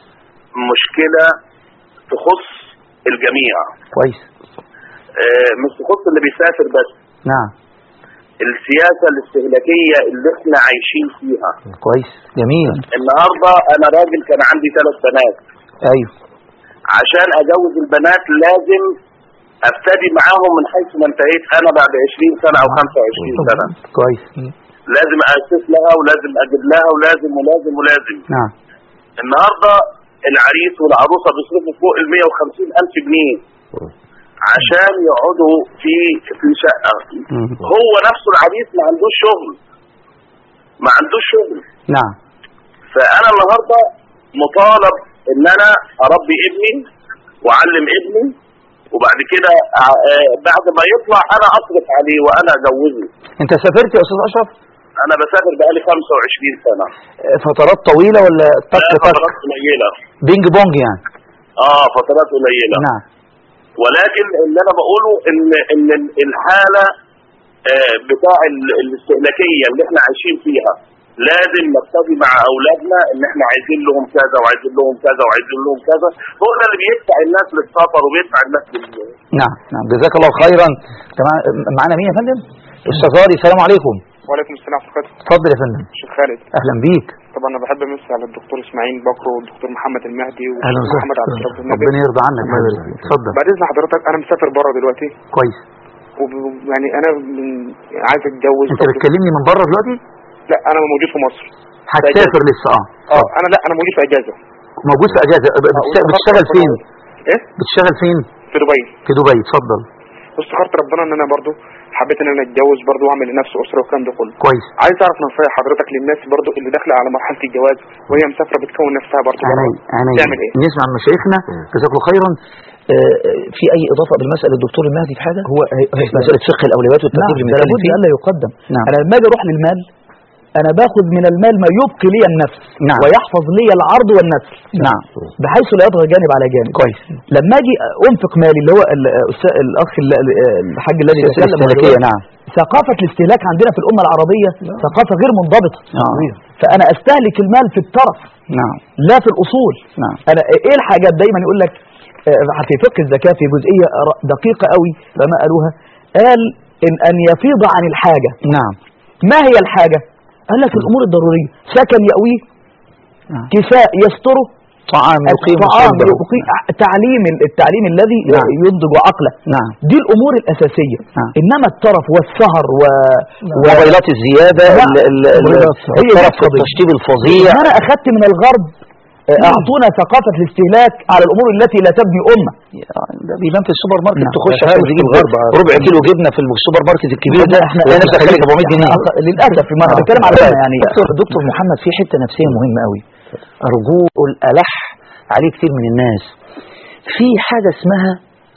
مشكله تخص الجميع كويس آه مش تخص اللي بيسافر بس نعم السياسه الاستهلاكيه اللي احنا عايشين فيها كويس جميل النهارده انا راجل كان عندي ثلاث بنات أيوه عشان اجوز البنات لازم ابتدي معاهم من حيث ما انتهيت انا بعد 20 سنه او 25 سنه كويس لازم اسس لها ولازم اجيب لها ولازم ولازم ولازم نعم النهارده العريس والعروسه بيصرفوا فوق ال 150 الف جنيه عشان يقعدوا في في شقه مم. هو نفسه العريس ما عندوش شغل ما عندوش شغل نعم فانا النهارده مطالب ان انا اربي ابني واعلم ابني وبعد كده ع- آه، بعد ما يطلع انا اصرف عليه وانا اجوزه أنت سافرت يا أستاذ أشرف انا بسافر بقالي 25 سنه آه، فترات طويلة ولا تك لا تك فترات قليله بينج بونج يعني اه فترات قليله نعم ولكن اللي انا بقوله ان ان الحاله آه، بتاع ال- الاستهلاكيه اللي احنا عايشين فيها لازم نقتضي مع اولادنا ان احنا عايزين لهم كذا وعايزين لهم كذا وعايزين لهم كذا هو ده اللي بيدفع الناس للسفر وبيدفع الناس لل... نعم نعم جزاك الله خيرا تمام معانا مين يا فندم استاذ غالي السلام عليكم وعليكم السلام ورحمة الله اتفضل يا فندم شيخ خالد اهلا بيك طبعا انا بحب امسي على الدكتور اسماعيل بكر والدكتور محمد المهدي اهلا والدكتور محمد عبد وسهلا الرب النبي ربنا يرضى عنك الله يبارك فيك. اتفضل بعد اذن حضرتك انا مسافر بره دلوقتي كويس وب- يعني انا من عايز اتجوز انت بتكلمني من بره دلوقتي لا انا موجود في مصر هتسافر لسه اه اه انا لا انا موجود في اجازه موجود في اجازه بتشت- بتشتغل فين ايه بتشتغل فين في دبي في دبي اتفضل واستخرت ربنا ان انا برضو حبيت ان انا اتجوز برضو واعمل لنفسي اسره والكلام ده كله كويس عايز اعرف نصايح حضرتك للناس برضو اللي داخله على مرحله الجواز وهي مسافره بتكون نفسها برضو بره. عيني عيني تعمل ايه نسمع من مشايخنا جزاك الله خيرا آه، في اي اضافه قبل ما اسال الدكتور المهدي في حاجه هو مساله فقه الاولويات والترتيب اللي نعم بنتكلم لابد فيه الا يقدم نعم. انا لما اجي اروح للمال انا باخذ من المال ما يبقي لي النفس نعم. ويحفظ لي العرض والنسل نعم بحيث لا يطغى جانب على جانب كويس لما اجي انفق مالي اللي هو ال- الأستاذ- الاخ ال- ال- الحاج الذي السياسة تكلم الاستهلاكية هو نعم ثقافة الاستهلاك عندنا في الأمة العربية ثقافة غير منضبطة آه. فأنا أستهلك المال في الترف نعم لا في الأصول نعم أنا إيه الحاجات دايما يقول لك آه، في فقه الزكاة في جزئية ر- دقيقة قوي لما قالوها قال إن أن يفيض عن الحاجة نعم ما هي الحاجة قال لك الأمور الضرورية سكن يأويه نعم. كساء يستره طعام يقيم الطعام صلبه. يقيم تعليم التعليم الذي نعم. ينضج عقله نعم دي الامور الاساسيه نعم. انما الترف والسهر و... و... موبايلات الزيادة نعم. ال- ال- ال- موبايلات. هي دي الطرف القضية. التشطيب الفظيع انا اخذت من الغرب آه، اعطونا ثقافه الاستهلاك على الامور التي لا تبني امه ده بيبان في السوبر ماركت نعم. تخش ده عشان مش في تجيب الغرب عارف. ربع كيلو جبنه في السوبر ماركت الكبير ده احنا تلاقي نفسك خارج 400 جنيه أخ- للاسف ما انا بتكلم على كده يعني دكتور دكتور محمد في حته نفسيه مهمه قوي ارجوه الالح عليه كتير من الناس في حاجه اسمها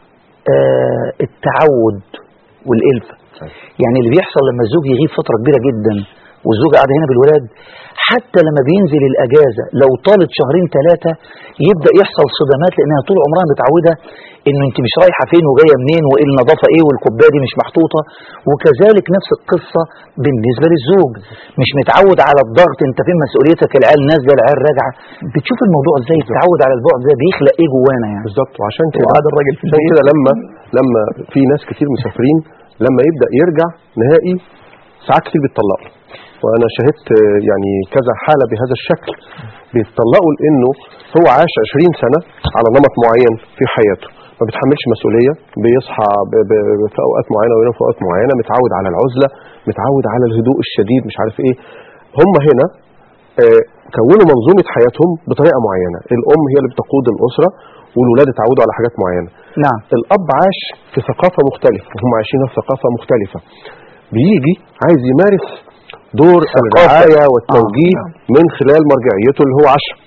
آه التعود والالفه يعني اللي بيحصل لما الزوج يغيب فتره كبيره جدا والزوج قاعد هنا بالولاد حتى لما بينزل الاجازه لو طالت شهرين ثلاثه يبدا يحصل صدمات لانها طول عمرها متعوده انه انت مش رايحه فين وجايه منين وايه النظافه ايه والكوبايه دي مش محطوطه وكذلك نفس القصه بالنسبه للزوج مش متعود على الضغط انت فين مسؤوليتك العيال نازله العيال راجعه بتشوف الموضوع ازاي التعود على البعد ده بيخلق ايه جوانا يعني بالظبط وعشان كده وقعد الراجل في عشان البيت كده لما لما في ناس كتير مسافرين لما يبدا يرجع نهائي ساعات كتير بيتطلقوا وانا شهدت آه، يعني كذا حاله بهذا الشكل بيتطلقوا لانه هو عاش 20 سنه على نمط معين في حياته ما بيتحملش مسؤوليه بيصحى ب... ب... في اوقات معينه وينام في اوقات معينه متعود على العزله متعود على الهدوء الشديد مش عارف ايه هم هنا آه، كونوا منظومه حياتهم بطريقه معينه الام هي اللي بتقود الاسره والولاد اتعودوا على حاجات معينه نعم الاب عاش في ثقافه مختلفه وهم عايشين في ثقافه مختلفه بيجي عايز يمارس دور الرعايه والتوجيه من خلال مرجعيته اللي هو عاشها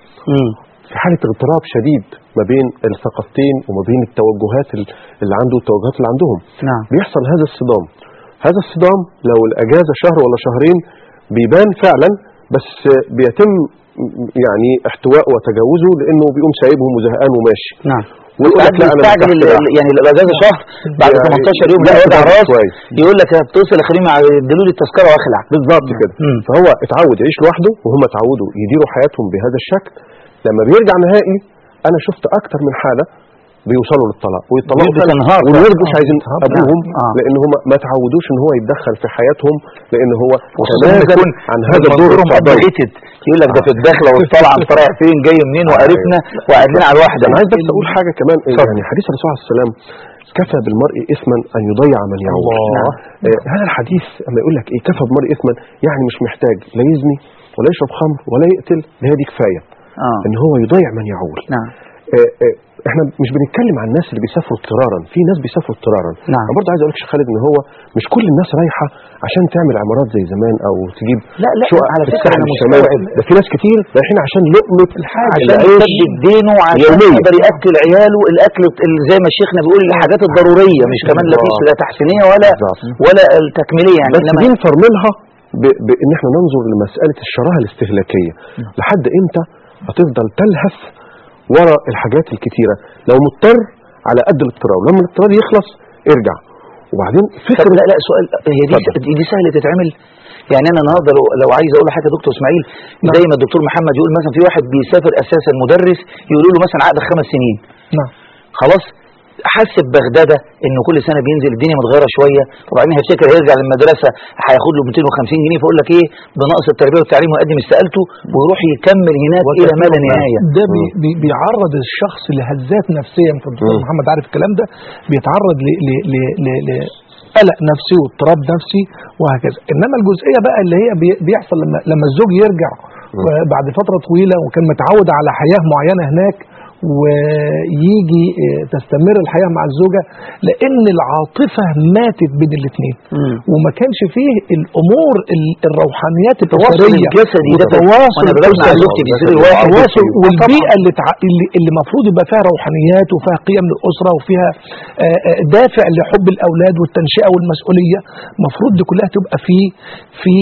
في حاله اغتراب شديد ما بين الثقافتين وما بين التوجهات ال- اللي عنده والتوجهات اللي عندهم نعم بيحصل هذا الصدام هذا الصدام لو الاجازه شهر ولا شهرين بيبان فعلا بس بيتم يعني احتواء وتجاوزه لانه بيقوم سايبهم وزهقان وماشي نعم ويقول لك لا انا مستعجل مرتاح ال- كده. ال- يعني الاجازه شهر بعد يعني 18 يوم لا، لا وجع ده راس كويس. يقول لك هتصل يا كريم ادوا لي التذكره واخلع بالظبط كده مم. فهو اتعود يعيش لوحده وهم اتعودوا يديروا حياتهم بهذا الشكل لما بيرجع نهائي انا شفت اكتر من حاله بيوصلوا للطلاق ويطلقوا بيبقى فعلا تنهار. والولاد مش عايزين آه. ابوهم آه. لان هم ما تعودوش ان هو يتدخل في حياتهم لان هو خصوصاً لما تنازل يكون عن هذا الدور منظورهم التربوي. updated. يقول لك ده في الداخله والطلعه انت رايح فين جاي منين وقرفنا وقاعدين على الواحده انا عايز بس اقول حاجه كمان يعني حديث الرسول عليه السلام كفى بالمرء اثما ان يضيع من يعول الله. آه هذا الحديث اما يقول لك ايه كفى بالمرء اثما يعني مش محتاج لا يزني ولا يشرب خمر ولا يقتل ده هي دي كفايه اه ان هو يضيع من يعول نعم آه، آه، احنا مش بنتكلم عن الناس اللي بيسافروا اضطرارا في ناس بيسافروا اضطرارا نعم. انا برضه عايز اقول لك يا شيخ خالد ان هو مش كل الناس رايحه عشان تعمل عمارات زي زمان او تجيب لا لا شقق على في فكره الساحل انا الشمالي مستوعب ده في ناس كتير رايحين عشان لقمه الحاجه عشان يسدد دينه وعشان يوميا. يقدر ياكل عياله الاكل اللي زي ما شيخنا بيقول الحاجات الضروريه مش كمان لا فيش لا تحسينيه ولا بالظبط. ولا التكميليه يعني بس انما دي نفرملها ب- بان احنا ننظر لمساله الشراهه الاستهلاكيه لحد امتى هتفضل تلهث ورا الحاجات الكتيره لو مضطر على قد الاضطرار لما الاضطرار يخلص ارجع وبعدين طب فكره لا لا سؤال هي دي اتفضل. دي, دي سهله تتعمل يعني انا النهارده لو, لو عايز اقول حاجه دكتور اسماعيل زي ما الدكتور محمد يقول مثلا في واحد بيسافر اساسا مدرس يقولوا له مثلا عقد خمس سنين نعم خلاص حس ببغداده انه كل سنه بينزل الدنيا متغيره شويه وبعدين هيفتكر هيرجع للمدرسه هياخد له 250 جنيه فيقول لك ايه بنقص التربيه والتعليم ويقدم استقالته ويروح يكمل هناك الى ما لا نهايه ده بي بي بيعرض الشخص لهزات نفسيه يمكن الدكتور مم. محمد عارف الكلام ده بيتعرض ل ل ل ل ل قلق نفسي واضطراب نفسي وهكذا انما الجزئيه بقى اللي هي بي- بيحصل لما لما الزوج يرجع بعد فتره طويله وكان متعود على حياه معينه هناك ويجي آه، تستمر الحياه مع الزوجه لان العاطفه ماتت بين الاثنين وما كانش فيه الامور ال- الروحانيات التواصل الاسريه الجسدي ده والتواصل وانا ببقى مع الأسري. زوجتي في السرير الواحد التواصل آه، والبيئه اللي تع... اللي اللي المفروض يبقى فيها روحانيات وفيها قيم للاسره وفيها آه، آه، دافع لحب الاولاد والتنشئه والمسؤوليه المفروض دي كلها تبقى في في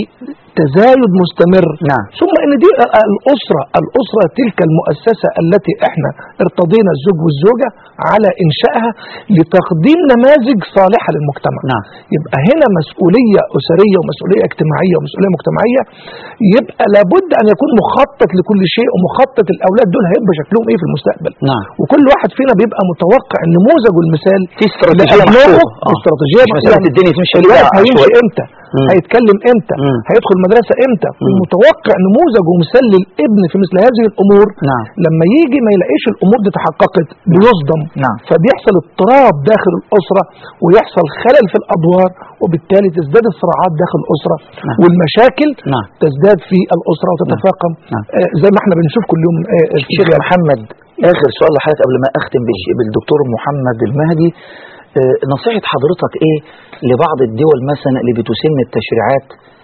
تزايد مستمر نعم. ثم ان دي ال- الاسره الاسره تلك المؤسسه التي احنا ارتضينا الزوج والزوجه على انشائها لتقديم نماذج صالحه للمجتمع نعم. يبقى هنا مسؤوليه اسريه ومسؤوليه اجتماعيه ومسؤوليه مجتمعيه يبقى لابد ان يكون مخطط لكل شيء ومخطط الاولاد دول هيبقى شكلهم ايه في المستقبل نعم. وكل واحد فينا بيبقى متوقع النموذج والمثال في استراتيجية لأبنائه محطوطة. آه. استراتيجيه مش مسألة محطوطة. الدنيا تمشي الولد كده هيمشي عشوائي. امتى مم. هيتكلم امتى مم. هيدخل المدرسه امتى ومتوقع نموذج ومثال للابن في مثل هذه الامور نعم. لما يجي ما يلاقيش الامور دي تحققت بيصدم نعم. فبيحصل اضطراب داخل الاسره ويحصل خلل في الادوار وبالتالي تزداد الصراعات داخل الاسره نعم. والمشاكل نعم. تزداد في الاسره وتتفاقم نعم. آه زي ما احنا بنشوف كل يوم آه شيخ محمد اخر سؤال لحضرتك قبل ما اختم بالش- بالدكتور محمد المهدي آه، نصيحة حضرتك ايه لبعض الدول مثلا اللي بتسن التشريعات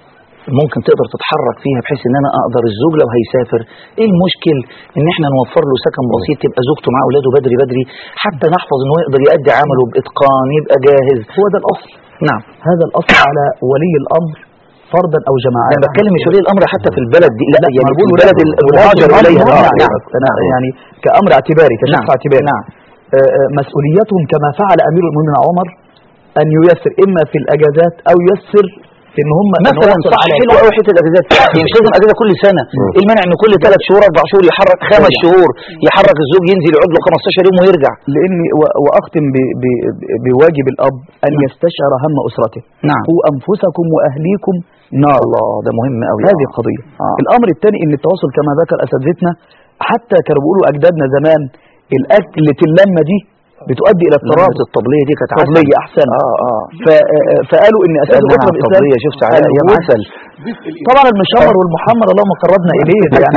ممكن تقدر تتحرك فيها بحيث ان انا اقدر الزوج لو هيسافر ايه المشكل ان احنا نوفر له سكن بسيط يبقى زوجته مع اولاده بدري بدري حتى نحفظ ان هو يقدر يؤدي عمله باتقان يبقى جاهز هو ده الاصل نعم هذا الاصل على ولي الامر فردا او جماعه انا بتكلم مش ولي الامر حتى في البلد دي لا, يعني ما في بقول البلد ولاة- المهاجر ولاة اليها الأمر، نعم نعم. أنا يعني كامر اعتباري كشخص نعم. اعتباري نعم. آه، آه، مسؤوليتهم كما فعل امير المؤمنين عمر ان ييسر اما في الاجازات او ييسر في ان هم إن مثلا يحصل صح على حلو قوي حته الاجازات يعني مش لازم اجازه كل سنه ايه المانع ان كل ثلاث شهور اربع شهور يحرك خمس يرجع. شهور يحرك الزوج ينزل يقعد له 15 يوم ويرجع لاني و- واختم ب- ب- بواجب الاب ان يستشعر هم اسرته نعم. قوا انفسكم واهليكم نار الله ده مهم قوي هذه قضيه آه. الامر الثاني ان التواصل كما ذكر اساتذتنا حتى كانوا بيقولوا اجدادنا زمان الاكله اللمه دي بتؤدي الى اضطراب رابط الطبليه دي كانت عسل. طبليه احسن اه اه ف- فقالوا ان اساس سألنا الاسره عن الاسلام الطبليه شفت عليها ايام الود. عسل طبعا المشمر والمحمر اللهم قربنا اليه يعني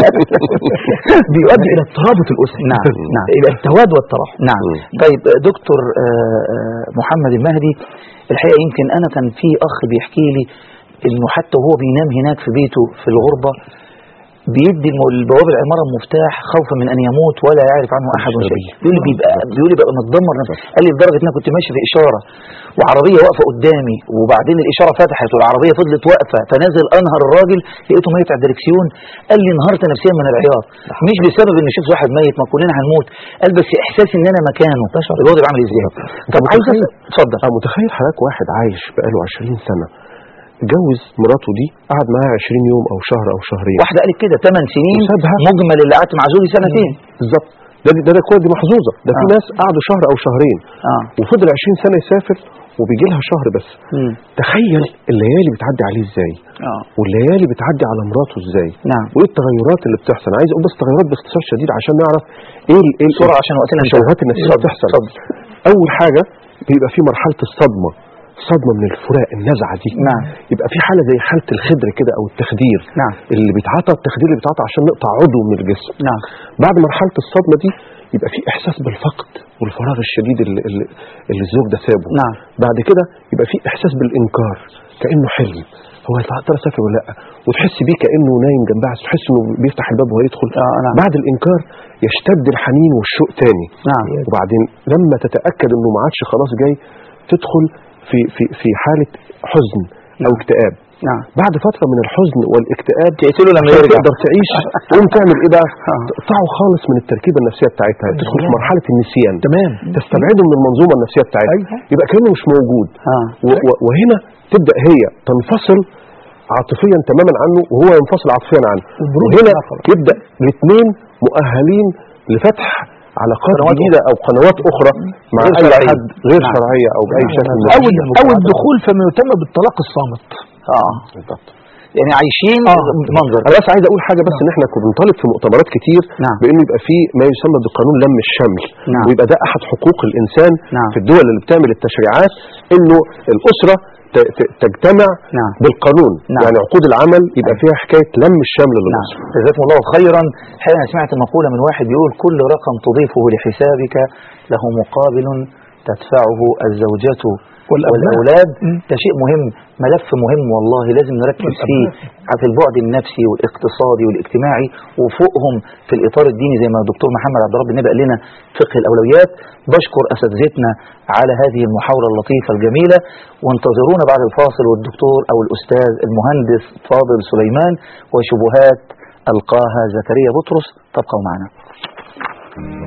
بيؤدي الى الترابط الاسري نعم، نعم. الى التواد والتراحم نعم طيب آه، دكتور آه، آه، محمد المهدي الحقيقه يمكن انا كان في اخ بيحكي لي انه حتى وهو بينام هناك في بيته في الغربه بيدي الم- البواب العماره المفتاح خوفا من ان يموت ولا يعرف عنه احد شيء بيقول لي بيبقى بيقول لي ببقى متدمر نفسي قال لي لدرجه ان انا كنت ماشي في اشاره وعربيه واقفه قدامي وبعدين الاشاره فتحت والعربيه فضلت واقفه فنزل انهر الراجل لقيته ميت على الدركسيون قال لي انهارت نفسيا من العياط مش بسبب ان شفت واحد ميت ما كلنا هنموت قال بس احساس ان انا مكانه الوضع عامل ازاي طب عايز أسأل- اتفضل اه متخيل حضرتك واحد عايش بقاله 20 سنه اتجوز مراته دي قعد معاها 20 يوم او شهر او شهرين واحده قالت كده 8 سنين وسابها. مجمل اللي قعدت مع زوجي سنتين بالظبط ده ده ده كويس دي محظوظه ده في آه. ناس قعدوا شهر او شهرين اه وفضل 20 سنه يسافر وبيجي لها شهر بس مم. تخيل الليالي بتعدي عليه ازاي اه والليالي بتعدي على مراته ازاي نعم وايه التغيرات اللي بتحصل عايز اقول بس تغيرات باختصار شديد عشان نعرف ايه ال- ايه ال- بسرعه عشان وقتنا انتهى. التشوهات النفسيه اللي اتفضل، بتحصل اتفضل. اول حاجه بيبقى في مرحله الصدمه صدمه من الفراق النزعه دي نعم. يبقى في حاله زي حاله الخدر كده او التخدير نعم. اللي بيتعاطى التخدير اللي بيتعاطى عشان نقطع عضو من الجسم نعم بعد مرحله الصدمه دي يبقى في احساس بالفقد والفراغ الشديد اللي, اللي, اللي الزوج ده سابه نعم. بعد كده يبقى في احساس بالانكار كانه حلم هو يا ترى سافر ولا لا وتحس بيه كانه نايم جنبها تحس انه بيفتح الباب وهيدخل آه، نعم. بعد الانكار يشتد الحنين والشوق تاني نعم. وبعدين لما تتاكد انه ما عادش خلاص جاي تدخل في في في حاله حزن او اكتئاب نعم بعد فتره من الحزن والاكتئاب تقتله لما عشان يرجع تقدر تعيش تقوم تعمل ايه بقى آه. تقطعه خالص من التركيبه النفسيه بتاعتها تدخل في مرحله النسيان تمام تستبعده من المنظومه النفسيه بتاعتها أيوة. يبقى كانه مش موجود آه. و- و- وهنا تبدا هي تنفصل عاطفيا تماما عنه وهو ينفصل عاطفيا عنه والبرود وهنا يتناقض. يبدا الاثنين مؤهلين لفتح علاقات جديده او قنوات اخرى مع غير اي شرعية. حد غير نعم. شرعيه او باي شكل من او الأشكال. او الدخول فيما يسمى بالطلاق الصامت اه بالضبط يعني عايشين آه. منظر انا بس عايز اقول حاجه بس ان احنا كنا بنطالب في مؤتمرات كتير نعم. بانه يبقى في ما يسمى بقانون لم الشمل نعم. ويبقى ده احد حقوق الانسان نعم. في الدول اللي بتعمل التشريعات انه الاسره ت- ت- تجتمع نعم. بالقانون نعم. يعني عقود العمل يبقى فيها حكايه لم الشمل نعم للاسره جزاكم الله خيرا حين سمعت مقولة من واحد بيقول كل رقم تضيفه لحسابك له مقابل تدفعه الزوجة والأبناء. والأولاد مم. ده شيء مهم ملف مهم والله لازم نركز فيه في البعد النفسي والاقتصادي والاجتماعي وفوقهم في الإطار الديني زي ما الدكتور محمد عبد رب النبي قال لنا فقه الأولويات بشكر أساتذتنا على هذه المحاورة اللطيفة الجميلة وانتظرونا بعد الفاصل والدكتور أو الأستاذ المهندس فاضل سليمان وشبهات ألقاها زكريا بطرس تبقوا معنا